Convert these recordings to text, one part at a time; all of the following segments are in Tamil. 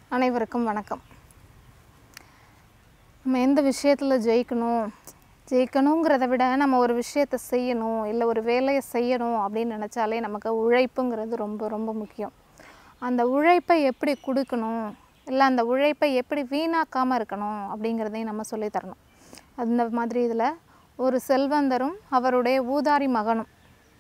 அனைவருக்கும் வணக்கம் நம்ம எந்த விஷயத்தில் ஜெயிக்கணும் ஜெயிக்கணுங்கிறத விட நம்ம ஒரு விஷயத்தை செய்யணும் இல்லை ஒரு வேலையை செய்யணும் அப்படின்னு நினச்சாலே நமக்கு உழைப்புங்கிறது ரொம்ப ரொம்ப முக்கியம் அந்த உழைப்பை எப்படி கொடுக்கணும் இல்லை அந்த உழைப்பை எப்படி வீணாக்காமல் இருக்கணும் அப்படிங்கிறதையும் நம்ம சொல்லித் தரணும் அந்த மாதிரி இதில் ஒரு செல்வந்தரும் அவருடைய ஊதாரி மகனும்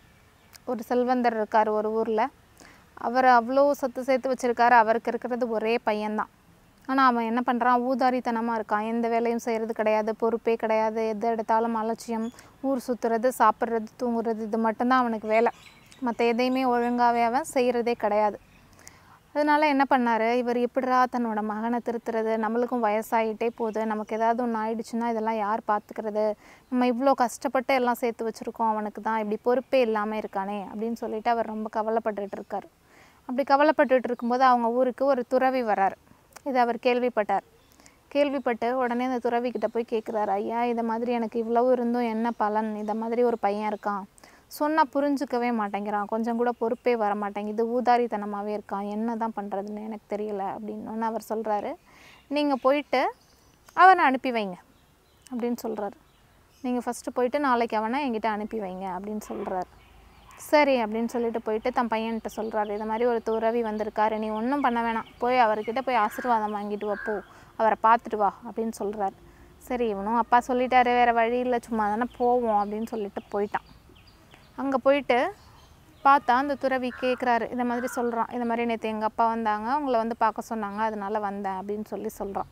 ஒரு செல்வந்தர் இருக்கார் ஒரு ஊரில் அவர் அவ்வளோ சொத்து சேர்த்து வச்சுருக்காரு அவருக்கு இருக்கிறது ஒரே பையன்தான் ஆனால் அவன் என்ன பண்ணுறான் ஊதாரித்தனமாக இருக்கான் எந்த வேலையும் செய்கிறது கிடையாது பொறுப்பே கிடையாது எது எடுத்தாலும் அலட்சியம் ஊர் சுற்றுறது சாப்பிட்றது தூங்குறது இது மட்டும்தான் அவனுக்கு வேலை மற்ற எதையுமே ஒழுங்காகவே அவன் செய்கிறதே கிடையாது அதனால என்ன பண்ணார் இவர் எப்படிரா தன்னோட மகனை திருத்துறது நம்மளுக்கும் வயசாகிட்டே போகுது நமக்கு ஏதாவது ஒன்று ஆயிடுச்சுன்னா இதெல்லாம் யார் பார்த்துக்கிறது நம்ம இவ்வளோ கஷ்டப்பட்டு எல்லாம் சேர்த்து வச்சுருக்கோம் அவனுக்கு தான் இப்படி பொறுப்பே இல்லாமல் இருக்கானே அப்படின்னு சொல்லிட்டு அவர் ரொம்ப கவலைப்பட்டுட்டு இருக்கார் அப்படி கவலைப்பட்டுட்டு இருக்கும்போது அவங்க ஊருக்கு ஒரு துறவி வரார் இதை அவர் கேள்விப்பட்டார் கேள்விப்பட்டு உடனே அந்த துறவிக்கிட்ட போய் கேட்குறாரு ஐயா இதை மாதிரி எனக்கு இவ்வளவு இருந்தும் என்ன பலன் இதை மாதிரி ஒரு பையன் இருக்கான் சொன்னால் புரிஞ்சுக்கவே மாட்டேங்கிறான் கொஞ்சம் கூட பொறுப்பே வர மாட்டேங்குது ஊதாரித்தனமாகவே இருக்கான் என்ன தான் பண்ணுறதுன்னு எனக்கு தெரியல அப்படின்னு அவர் சொல்கிறாரு நீங்கள் போயிட்டு அவனை அனுப்பி வைங்க அப்படின்னு சொல்கிறாரு நீங்கள் ஃபஸ்ட்டு போயிட்டு நாளைக்கு அவனை என்கிட்ட அனுப்பி வைங்க அப்படின்னு சொல்கிறாரு சரி அப்படின்னு சொல்லிட்டு போயிட்டு தன் பையன்கிட்ட சொல்கிறாரு இது மாதிரி ஒரு துறவி வந்திருக்காரு நீ ஒன்றும் பண்ண வேணாம் போய் அவர்கிட்ட போய் ஆசீர்வாதம் வாங்கிட்டு வா போ அவரை பார்த்துட்டு வா அப்படின்னு சொல்கிறாரு சரி இவனும் அப்பா சொல்லிட்டாரு வேறு வழி இல்லை சும்மா தானே போவோம் அப்படின்னு சொல்லிட்டு போயிட்டான் அங்கே போயிட்டு பார்த்தா அந்த துறவி கேட்குறாரு இந்த மாதிரி சொல்கிறான் இந்த மாதிரி நேற்று எங்கள் அப்பா வந்தாங்க அவங்கள வந்து பார்க்க சொன்னாங்க அதனால வந்தேன் அப்படின்னு சொல்லி சொல்கிறான்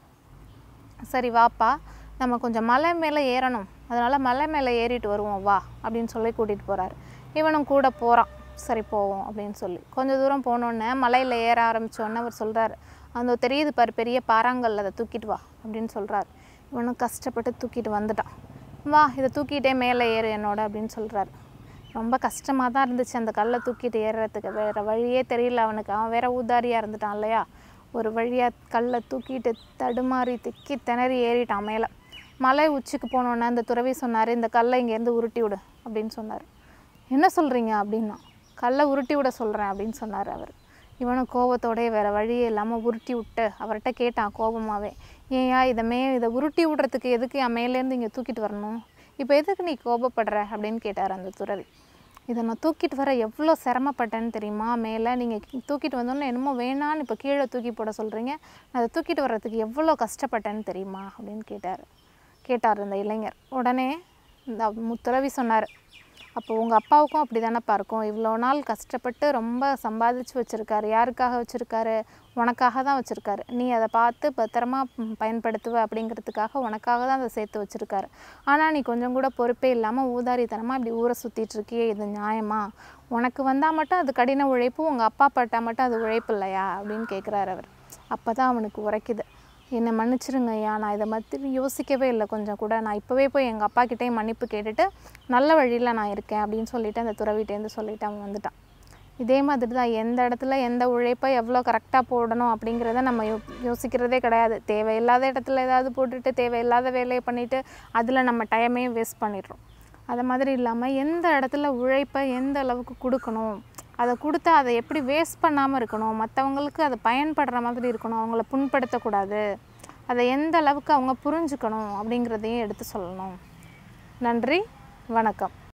சரி வாப்பா நம்ம கொஞ்சம் மலை மேலே ஏறணும் அதனால் மலை மேலே ஏறிட்டு வருவோம் வா அப்படின்னு சொல்லி கூட்டிகிட்டு போகிறாரு இவனும் கூட போகிறான் சரி போவோம் அப்படின்னு சொல்லி கொஞ்சம் தூரம் போனோடனே மலையில் ஏற ஆரம்பித்தோடனே அவர் சொல்கிறாரு அந்த தெரியுது பாரு பெரிய பாறாங்கல் அதை தூக்கிட்டு வா அப்படின்னு சொல்கிறாரு இவனும் கஷ்டப்பட்டு தூக்கிட்டு வந்துட்டான் வா இதை தூக்கிட்டே மேலே ஏறு என்னோட அப்படின்னு சொல்கிறாரு ரொம்ப கஷ்டமாக தான் இருந்துச்சு அந்த கல்லை தூக்கிட்டு ஏறுறதுக்கு வேறு வழியே தெரியல அவனுக்கு அவன் வேற ஊதாரியாக இருந்துட்டான் இல்லையா ஒரு வழியாக கல்லை தூக்கிட்டு தடுமாறி திக்கி திணறி ஏறிட்டான் மேலே மலை உச்சிக்கு போனோன்னே அந்த துறவி சொன்னார் இந்த கல்லை இங்கேருந்து உருட்டி விடு அப்படின்னு சொன்னார் என்ன சொல்கிறீங்க அப்படின்னா கல்லை உருட்டி விட சொல்கிறேன் அப்படின்னு சொன்னார் அவர் இவனும் கோவத்தோடய வேறு வழியே இல்லாமல் உருட்டி விட்டு அவர்கிட்ட கேட்டான் கோபமாகவே ஏன்யா இதை மே இதை உருட்டி விடுறதுக்கு எதுக்கு என் மேலேருந்து இங்கே தூக்கிட்டு வரணும் இப்போ எதுக்கு நீ கோபப்படுற அப்படின்னு கேட்டார் அந்த துறவி இதை நான் தூக்கிட்டு வர எவ்வளோ சிரமப்பட்டேன்னு தெரியுமா மேலே நீங்கள் தூக்கிட்டு வந்தோன்னே என்னமோ வேணான்னு இப்போ கீழே தூக்கி போட சொல்கிறீங்க நான் அதை தூக்கிட்டு வர்றதுக்கு எவ்வளோ கஷ்டப்பட்டேன்னு தெரியுமா அப்படின்னு கேட்டார் கேட்டார் இந்த இளைஞர் உடனே இந்த முத்துறவி சொன்னார் அப்போ உங்கள் அப்பாவுக்கும் அப்படி தானேப்பா இருக்கும் இவ்வளோ நாள் கஷ்டப்பட்டு ரொம்ப சம்பாதிச்சு வச்சுருக்காரு யாருக்காக வச்சுருக்காரு உனக்காக தான் வச்சுருக்காரு நீ அதை பார்த்து பத்திரமா ம், பயன்படுத்துவ அப்படிங்கிறதுக்காக உனக்காக தான் அதை சேர்த்து வச்சுருக்காரு ஆனால் நீ கொஞ்சம் கூட பொறுப்பே இல்லாமல் ஊதாரித்தனமாக இப்படி ஊரை சுற்றிட்டு இருக்கியே இது நியாயமா உனக்கு வந்தால் மட்டும் அது கடின உழைப்பு உங்கள் அப்பா பட்டால் மட்டும் அது உழைப்பு இல்லையா அப்படின்னு கேட்குறாரு அவர் அப்போ தான் அவனுக்கு உரைக்குது என்னை மன்னிச்சிருங்க ஐயா நான் இதை பற்றி யோசிக்கவே இல்லை கொஞ்சம் கூட நான் இப்போவே போய் எங்கள் அப்பா கிட்டேயும் மன்னிப்பு கேட்டுட்டு நல்ல வழியில் நான் இருக்கேன் அப்படின்னு சொல்லிட்டு அந்த துறவிட்டேருந்து சொல்லிட்டு அவன் வந்துட்டான் இதே மாதிரி தான் எந்த இடத்துல எந்த உழைப்பை எவ்வளோ கரெக்டாக போடணும் அப்படிங்கிறத நம்ம யோ யோசிக்கிறதே கிடையாது தேவையில்லாத இடத்துல ஏதாவது போட்டுட்டு தேவையில்லாத வேலையை பண்ணிவிட்டு அதில் நம்ம டைமையும் வேஸ்ட் பண்ணிடுறோம் அது மாதிரி இல்லாமல் எந்த இடத்துல உழைப்பை எந்த அளவுக்கு கொடுக்கணும் அதை கொடுத்தா அதை எப்படி வேஸ்ட் பண்ணாமல் இருக்கணும் மற்றவங்களுக்கு அது பயன்படுற மாதிரி இருக்கணும் அவங்கள புண்படுத்தக்கூடாது அதை எந்த அளவுக்கு அவங்க புரிஞ்சுக்கணும் அப்படிங்கிறதையும் எடுத்து சொல்லணும் நன்றி வணக்கம்